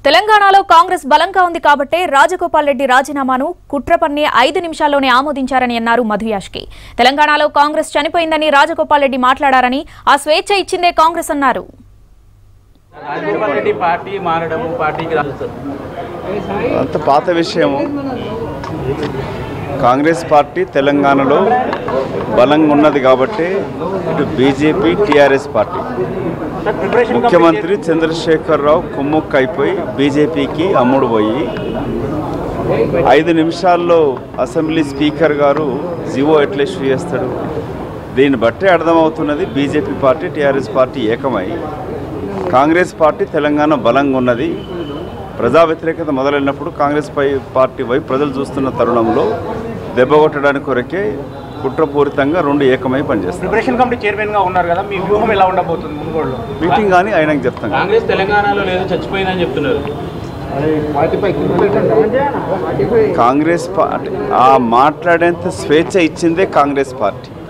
తెలంగాణలో కాంగ్రెస్ బలంగా ఉంది కాబట్టే రాజగోపాల్ రెడ్డి రాజీనామాను కుట్ర పన్ని ఐదు నిమిషాల్లోనే ఆమోదించారని అన్నారు మధు యాష్కి తెలంగాణలో కాంగ్రెస్ చనిపోయిందని రాజగోపాల్ రెడ్డి మాట్లాడారని ఆ స్వేచ్ఛ ఇచ్చిందే కాంగ్రెస్ అన్నారు రాజగోపాల్ రెడ్డి పార్టీ మారడము పార్టీకి రాదు అంత పాత విషయము కాంగ్రెస్ పార్టీ తెలంగాణలో బలంగా ఉన్నది కాబట్టి ఇటు బీజేపీ టీఆర్ఎస్ పార్టీ ముఖ్యమంత్రి చంద్రశేఖరరావు కుమ్ముక్క అయిపోయి బీజేపీకి అమ్ముడు పోయి ఐదు నిమిషాల్లో అసెంబ్లీ స్పీకర్ గారు జీవో ఎట్లా ఇష్యూ చేస్తాడు దీన్ని బట్టే అర్థమవుతున్నది బీజేపీ పార్టీ టీఆర్ఎస్ పార్టీ ఏకమై కాంగ్రెస్ పార్టీ తెలంగాణ బలంగా ఉన్నది ప్రజా వ్యతిరేకత మొదలైనప్పుడు కాంగ్రెస్ పై పార్టీ వైపు ప్రజలు చూస్తున్న తరుణంలో దెబ్బగొట్టడానికి కొరకే కుట్రపూరితంగా రెండు ఏకమై పనిచేస్తారు ప్రిపరేషన్ కమిటీ చైర్మన్ గా ఉన్నారు కదా మీ వ్యూహం ఎలా ఉండబోతుంది మునుగోడులో మీటింగ్ కానీ ఆయనకు చెప్తాం కాంగ్రెస్ తెలంగాణలో లేదు చచ్చిపోయిందని చెప్తున్నారు కాంగ్రెస్ పార్టీ ఆ మాట్లాడేంత స్వేచ్ఛ ఇచ్చిందే కాంగ్రెస్ పార్టీ